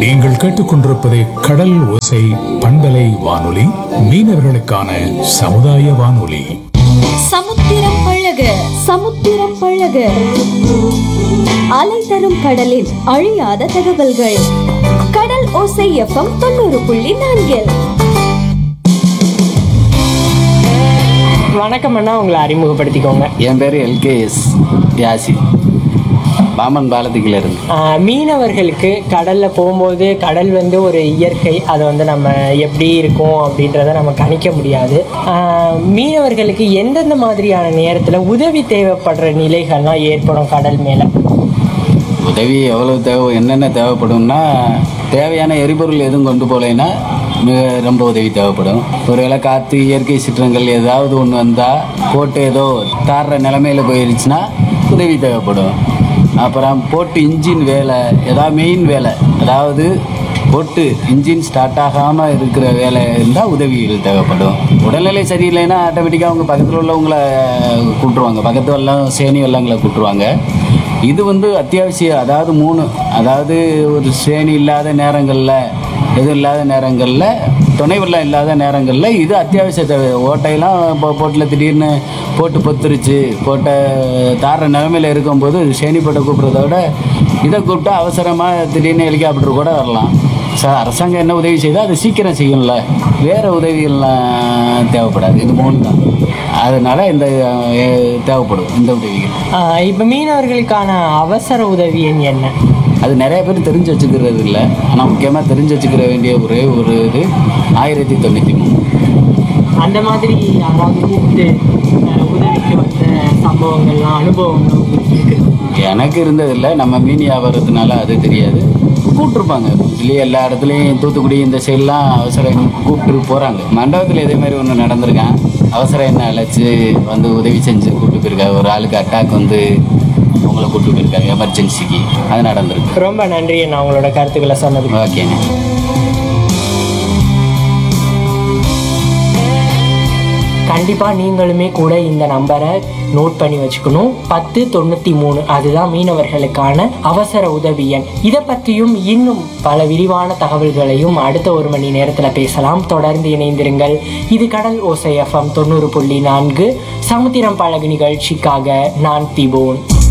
நீங்கள் கேட்டுக்கொண்டிருப்பது கடல் ஓசை பண்பலை வானொலி மீனவர்களுக்கான சமுதாய வானொலி சமுத்திரம் பழக சமுத்திரம் பழக அலை தரும் கடலின் அழியாத தகவல்கள் கடல் ஓசை எஃப்எம் தொண்ணூறு புள்ளி நான்கில் வணக்கம் அண்ணா உங்களை அறிமுகப்படுத்திக்கோங்க என் பேர் எல்கேஎஸ் யாசி பாமன் பாலத்துக்குள்ள இருந்து ஆஹ் மீனவர்களுக்கு கடலில் போகும்போது கடல் வந்து ஒரு இயற்கை அதை வந்து நம்ம எப்படி இருக்கும் அப்படின்றத நம்ம கணிக்க முடியாது ஆஹ் மீனவர்களுக்கு எந்தெந்த மாதிரியான நேரத்தில் உதவி தேவைப்படுற நிலைகள்லாம் ஏற்படும் கடல் மேலே உதவி எவ்வளவு தேவை என்னென்ன தேவைப்படும்னா தேவையான எரிபொருள் எதுவும் கொண்டு போகலைன்னா மிக ரொம்ப உதவி தேவைப்படும் ஒருவேளை காற்று இயற்கை சீற்றங்கள் ஏதாவது ஒன்று வந்தால் போட்டு ஏதோ தாடுற நிலமையில போயிருச்சுன்னா உதவி தேவைப்படும் அப்புறம் போட்டு இன்ஜின் வேலை ஏதாவது மெயின் வேலை அதாவது போட்டு இன்ஜின் ஸ்டார்ட் ஆகாமல் இருக்கிற வேலை இருந்தால் உதவிகள் தேவைப்படும் உடல்நிலை சரியில்லைன்னா ஆட்டோமேட்டிக்காக அவங்க பக்கத்தில் உள்ளவங்கள கூட்டுருவாங்க பக்கத்து வெள்ளம் சேனி வெள்ளங்களை கூட்டுருவாங்க இது வந்து அத்தியாவசியம் அதாவது மூணு அதாவது ஒரு சேனி இல்லாத நேரங்களில் எதுவும் இல்லாத நேரங்களில் துணை வெள்ளம் இல்லாத நேரங்களில் இது அத்தியாவசிய தேவை ஓட்டையெல்லாம் இப்போ போட்டில் திடீர்னு போட்டு பொத்துருச்சு போட்டை தார நிலமையில இருக்கும்போது சேனி போட்டை கூப்பிட்றத விட இதை கூப்பிட்டா அவசரமாக திடீர்னு ஹெலிகாப்டர் கூட வரலாம் சார் அரசாங்கம் என்ன உதவி செய்தோ அதை சீக்கிரம் செய்யும்ல வேறு உதவிகள்லாம் தேவைப்படாது இது மூணு தான் அதனால் இந்த அஹ், தேவைப்படும் இந்த உதவிகள் இப்போ மீனவர்களுக்கான அவசர உதவி எண் என்ன அது நிறைய பேர் தெரிஞ்சு வச்சுக்கிறது இல்லை ஆனால் முக்கியமாக தெரிஞ்சு வச்சுக்கிற வேண்டிய ஒரே ஒரு இது ஆயிரத்தி தொண்ணூற்றி மூணு அந்த மாதிரி யாராவது கூப்பிட்டு ஆஹ் உதவிக்கு வந்த சம்பவங்கள்லாம் அனுபவங்கள் உங்களுக்கு இருக்குது எனக்கு இருந்ததில்லை நம்ம மீன் வியாபாரத்தினால அது தெரியாது கூப்பிட்ருப்பாங்க மோஸ்ட்லி எல்லா இடத்துலையும் தூத்துக்குடி இந்த சைட்லாம் அவசர கூப்பிட்டு போகிறாங்க மண்டபத்தில் இதே மாதிரி ஒன்று நடந்திருக்கான் அவசரம் என்ன அழைச்சி வந்து உதவி செஞ்சு கூப்பிட்டு போயிருக்காங்க ஒரு ஆளுக்கு அட்டாக் வந்து அவங்கள கூப்பிட்டு போயிருக்காங்க எமர்ஜென்சிக்கு அது நடந்திருக்கு ரொம்ப நன்றி நான் உங்களோட கருத்துக்களை சொன்னதுக்கு ஓகேங்க கண்டிப்பாக நீங்களுமே கூட இந்த நம்பரை நோட் பண்ணி வச்சுக்கணும் பத்து தொண்ணூற்றி மூணு அதுதான் மீனவர்களுக்கான அவசர உதவி எண் இதை பற்றியும் இன்னும் பல விரிவான தகவல்களையும் அடுத்த ஒரு மணி நேரத்தில் பேசலாம் தொடர்ந்து இணைந்திருங்கள் இது கடல் ஓசை எஃப்எம் தொண்ணூறு புள்ளி நான்கு சமுத்திரம் பழகு நிகழ்ச்சிக்காக நான் திபோன்